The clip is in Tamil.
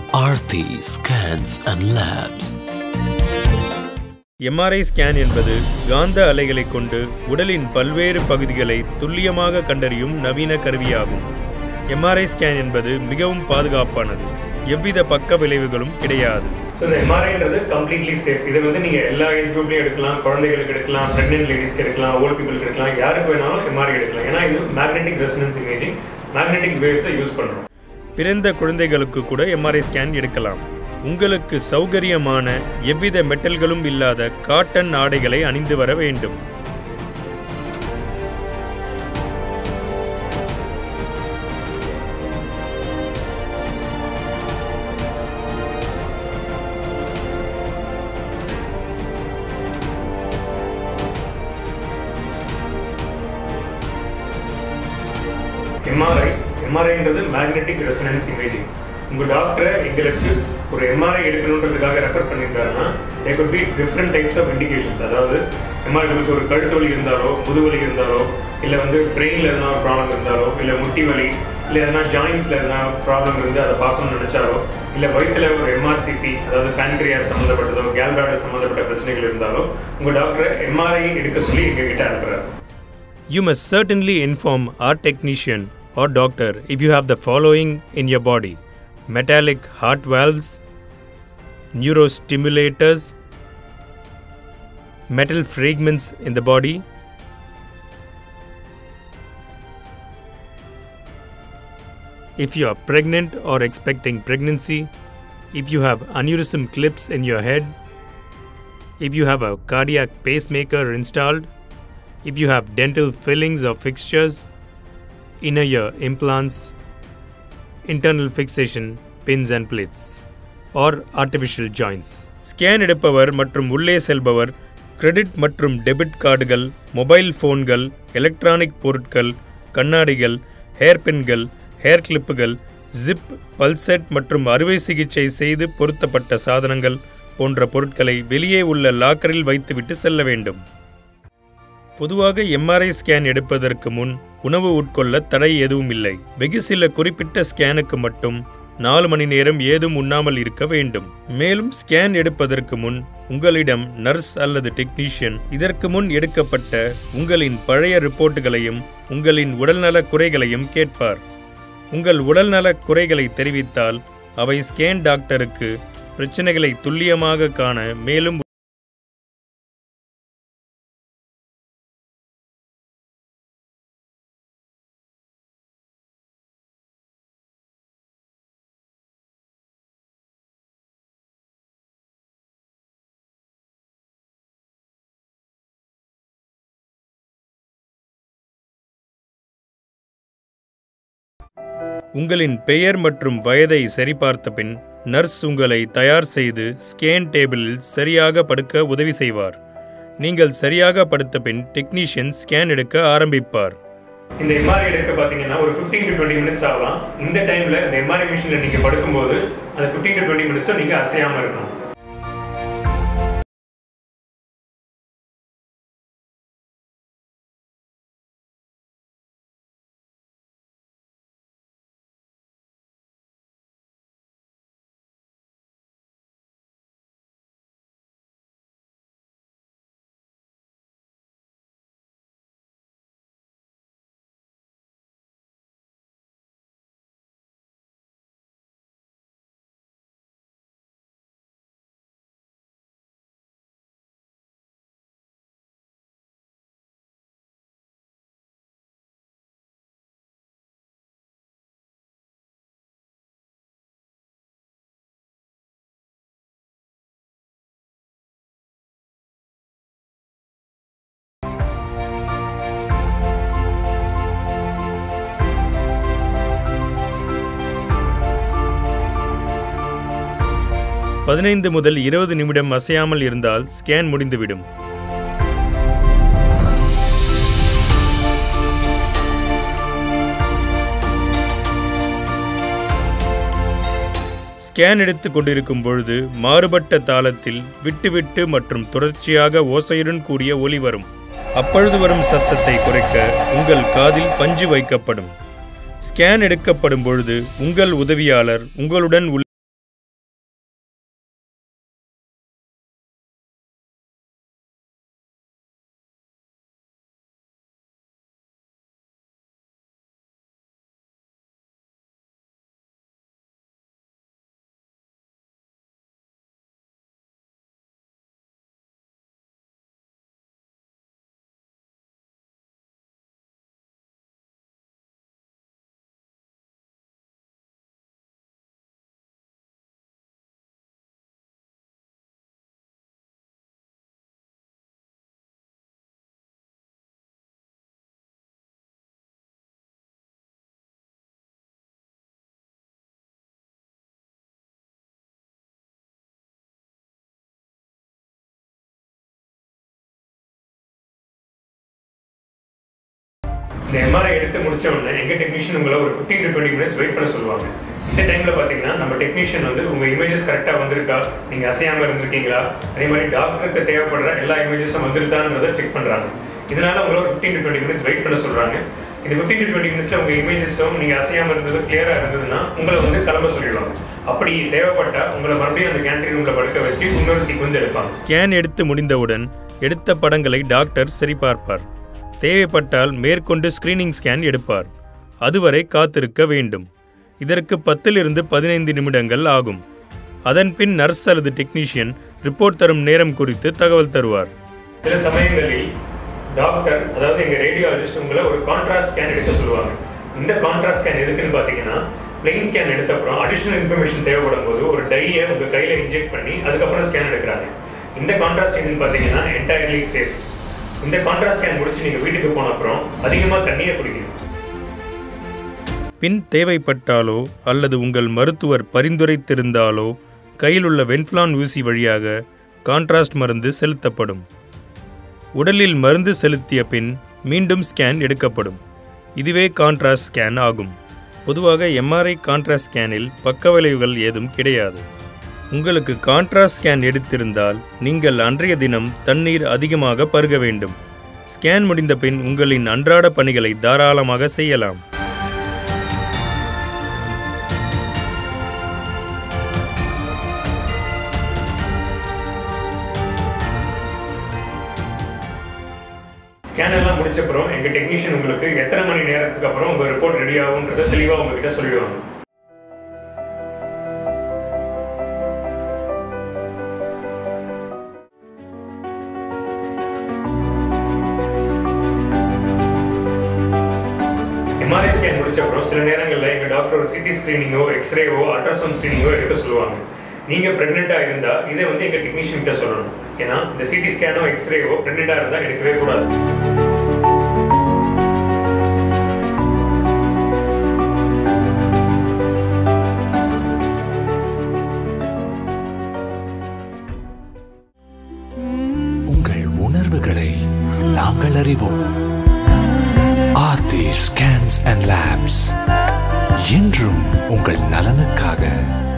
Aarti Scans and Labs. MRI scan என்பது காந்த அலைகளை கொண்டு உடலின் பல்வேறு பகுதிகளை துல்லியமாக கண்டறியும் நவீன கருவியாகும் எம்ஆர்ஐ ஸ்கேன் என்பது மிகவும் பாதுகாப்பானது எவ்வித பக்க விளைவுகளும் கிடையாது ஸோ இந்த எம்ஆர்ஐன்றது கம்ப்ளீட்லி சேஃப் இதை வந்து நீங்கள் எல்லா ஏஜ் குரூப்லையும் எடுக்கலாம் குழந்தைகளுக்கு எடுக்கலாம் ப்ரெக்னென்ட் லேடிஸ்க்கு எடுக்கலாம் ஓல்ட் பீப்புளுக்கு எடுக்கலாம் யாருக்கு வேணாலும் எம்ஆர்ஐ எடுக்கலாம் ஏன்னா இது மேக்னெட்டிக் ரெசனன்ஸ் இமேஜிங் மேக்னெட்டிக் வேவ்ஸை யூஸ் பண்ணுறோம் பிறந்த குழந்தைகளுக்கு கூட எம்ஆர்ஐ ஸ்கேன் எடுக்கலாம் உங்களுக்கு சௌகரியமான எவ்வித மெட்டல்களும் இல்லாத காட்டன் ஆடைகளை அணிந்து வர வேண்டும் எம்ஆர்ஐ எம்ஆர்ஐன்றது மேக்னெட்டிக் ரெசனன்ஸ் இமேஜிங் உங்கள் டாக்டரை எங்களுக்கு ஒரு எம்ஆர்ஐ எடுக்கணுன்றதுக்காக ரெஃபர் பண்ணியிருக்காருன்னா there could be different types of indications அதாவது எம்ஆர்ஐக்கு ஒரு கழுத்து வலி இருந்தாலோ முதுவலி இருந்தாலோ இல்லை வந்து பிரெயினில் எதனா ஒரு ப்ராப்ளம் இருந்தாலோ இல்லை முட்டி வலி இல்லை எதனா ஜாயின்ஸில் எதனா ப்ராப்ளம் இருந்து அதை பார்க்கணும்னு நினச்சாலோ இல்லை வயிற்றில் ஒரு எம்ஆர்சிபி அதாவது பேன்கிரியாஸ் சம்மந்தப்பட்டதோ கேல்பிளாடர் சம்மந்தப்பட்ட பிரச்சனைகள் இருந்தாலோ உங்கள் டாக்டரை எம்ஆர்ஐ எடுக்க சொல்லி எங்ககிட்ட அனுப்புகிறார் You must certainly inform our technician or doctor if you have the following in your body metallic heart valves, neurostimulators, metal fragments in the body, if you are pregnant or expecting pregnancy, if you have aneurysm clips in your head, if you have a cardiac pacemaker installed, if you have dental fillings or fixtures, inner ear implants, internal fixation, pins and plates, or artificial joints. Scan எடுப்பவர் மற்றும் உள்ளே செல்பவர் கிரெடிட் மற்றும் டெபிட் கார்டுகள் மொபைல் ஃபோன்கள் எலக்ட்ரானிக் பொருட்கள் கண்ணாடிகள் ஹேர்பின்கள் ஹேர் கிளிப்புகள் ஜிப் பல்செட் மற்றும் அறுவை சிகிச்சை செய்து பொருத்தப்பட்ட சாதனங்கள் போன்ற பொருட்களை வெளியே உள்ள லாக்கரில் வைத்துவிட்டு செல்ல வேண்டும் பொதுவாக எம்ஆர்ஐ ஸ்கேன் எடுப்பதற்கு முன் உணவு உட்கொள்ள தடை எதுவும் இல்லை வெகு சில குறிப்பிட்ட ஸ்கேனுக்கு மட்டும் நாலு மணி நேரம் ஏதும் உண்ணாமல் இருக்க வேண்டும் மேலும் ஸ்கேன் எடுப்பதற்கு முன் உங்களிடம் நர்ஸ் அல்லது டெக்னீஷியன் இதற்கு முன் எடுக்கப்பட்ட உங்களின் பழைய ரிப்போர்ட்டுகளையும் உங்களின் உடல்நலக் குறைகளையும் கேட்பார் உங்கள் உடல்நலக் குறைகளை தெரிவித்தால் அவை ஸ்கேன் டாக்டருக்கு பிரச்சனைகளை துல்லியமாக காண மேலும் உங்களின் பெயர் மற்றும் வயதை சரிபார்த்த பின் நர்ஸ் உங்களை தயார் செய்து ஸ்கேன் டேபிளில் சரியாக படுக்க உதவி செய்வார் நீங்கள் சரியாக படுத்த பின் டெக்னீஷியன் ஸ்கேன் எடுக்க ஆரம்பிப்பார் இந்த எம்ஆர்ஐ எடுக்க பார்த்தீங்கன்னா ஒரு 15 டு டுவெண்ட்டி மினிட்ஸ் ஆகலாம் இந்த டைமில் இந்த எம்ஆர்ஐ மிஷினில் நீங்கள் படுக்கும்போது அந்த 15 டு டுவெண்ட்டி மினிட்ஸும் நீங்கள் அசையாமல் இருக்கணும் பதினைந்து முதல் இருபது நிமிடம் அசையாமல் இருந்தால் ஸ்கேன் முடிந்துவிடும் ஸ்கேன் எடுத்துக் கொண்டிருக்கும் பொழுது மாறுபட்ட தாளத்தில் விட்டுவிட்டு மற்றும் தொடர்ச்சியாக ஓசையுடன் கூடிய ஒலி வரும் அப்பொழுது வரும் சத்தத்தை குறைக்க உங்கள் காதில் பஞ்சு வைக்கப்படும் ஸ்கேன் எடுக்கப்படும் பொழுது உங்கள் உதவியாளர் உங்களுடன் உள்ள இந்த எம்ஆர்ஐ எடுத்து முடிச்ச உடனே எங்க டெக்னீஷியன் உங்களை ஒரு 15 டு டுவெண்ட்டி மினிட்ஸ் வெயிட் பண்ண சொல்லுவாங்க இந்த டைம்ல பாத்தீங்கன்னா நம்ம டெக்னீஷியன் வந்து உங்க இமேஜஸ் கரெக்டா வந்திருக்கா நீங்க அசையாம இருந்திருக்கீங்களா அதே மாதிரி டாக்டருக்கு தேவைப்படுற எல்லா இமேஜஸும் வந்துருதான்றதை செக் பண்றாங்க இதனால உங்களை ஒரு 15 டு டுவெண்ட்டி மினிட்ஸ் வெயிட் பண்ண சொல்றாங்க இந்த 15 டு டுவெண்ட்டி மினிட்ஸ்ல உங்க இமேஜஸும் நீங்க அசையாம இருந்தது கிளியரா இருந்ததுன்னா உங்களை வந்து கிளம்ப சொல்லிடுவாங்க அப்படி தேவைப்பட்டா உங்களை மறுபடியும் அந்த கேன்டீன் ரூம்ல படுக்க வச்சு இன்னொரு சீக்வன்ஸ் எடுப்பாங்க ஸ்கேன் எடுத்து முடிந்தவுடன் எடுத்த படங்களை டாக்டர் சரிபார்ப்பார் தேவைப்பட்டால் மேற்கொண்டு ஸ்கிரீனிங் ஸ்கேன் எடுப்பார் அதுவரை காத்திருக்க வேண்டும் இதற்கு பத்திலிருந்து பதினைந்து நிமிடங்கள் ஆகும் அதன் பின் நர்ஸ் அல்லது டெக்னீஷியன் ரிப்போர்ட் தரும் நேரம் குறித்து தகவல் தருவார் சில சமயங்களில் டாக்டர் அதாவது எங்க ரேடியாலஜிஸ்ட் உங்களை ஒரு கான்ட்ராஸ்ட் ஸ்கேன் எடுக்க சொல்லுவாங்க இந்த கான்ட்ராஸ்ட் ஸ்கேன் எதுக்குன்னு பார்த்தீங்கன்னா பிளெயின் ஸ்கேன் எடுத்த அப்புறம் அடிஷனல் இன்ஃபர்மேஷன் தேவைப்படும் போது ஒரு டையை உங்க கையில இன்ஜெக்ட் பண்ணி அதுக்கப்புறம் ஸ்கேன் எடுக்கிறாங்க இந்த கான்ட்ராஸ்ட் எதுன்னு பார்த்தீங்கன்னா என்டையர்லி சேஃப் இந்த கான்ட்ராஸ்ட் ஸ்கேன் முடிச்சு நீங்க வீட்டுக்கு போன அப்புறம் அதிகமாக தண்ணியை குடிக்கணும் பின் தேவைப்பட்டாலோ அல்லது உங்கள் மருத்துவர் பரிந்துரைத்திருந்தாலோ கையிலுள்ள வென்ஃப்ளான் ஊசி வழியாக கான்ட்ராஸ்ட் மருந்து செலுத்தப்படும் உடலில் மருந்து செலுத்திய பின் மீண்டும் ஸ்கேன் எடுக்கப்படும் இதுவே கான்ட்ராஸ்ட் ஸ்கேன் ஆகும் பொதுவாக எம்ஆர்ஐ கான்ட்ராஸ்ட் ஸ்கேனில் பக்கவிளைவுகள் ஏதும் கிடையாது உங்களுக்கு கான்ட்ராஸ்ட் ஸ்கேன் எடுத்திருந்தால் நீங்கள் அன்றைய தினம் தண்ணீர் அதிகமாக பருக வேண்டும் ஸ்கேன் முடிந்த பின் உங்களின் அன்றாட பணிகளை தாராளமாக செய்யலாம் ஸ்கேன் எல்லாம் முடிச்ச அப்புறம் எங்க டெக்னீஷியன் உங்களுக்கு எத்தனை மணி நேரத்துக்கு அப்புறம் உங்க ரிப்போர்ட் ரெடி ஆகுன்றத தெளிவா உங்ககிட்ட சொல்லிடுவாங்க எம்ஆர்ஐ ஸ்கேன் முடிச்ச அப்புறம் சில நேரங்களில் எங்க டாக்டர் ஒரு சிடி ஸ்கிரீனிங்கோ எக்ஸ்ரேவோ அல்ட்ராசவுண்ட் ஸ்கிரீனிங்கோ எடுக்க சொல்லுவாங்க நீங்க பிரெக்னெண்டா இருந்தா இதை வந்து எங்க டெக்னீஷியன் கிட்ட சொல்லணும் ஏன்னா இந்த சிடி ஸ்கேனோ எக்ஸ்ரேவோ பிரெக்னெண்டா இருந்தா எடுக்கவே கூடாது உங்கள் உணர்வுகளை நாங்கள் அறிவோம் ஆர்த்தி ஸ்கேன்ஸ் அண்ட் லேப்ஸ் என்றும் உங்கள் நலனுக்காக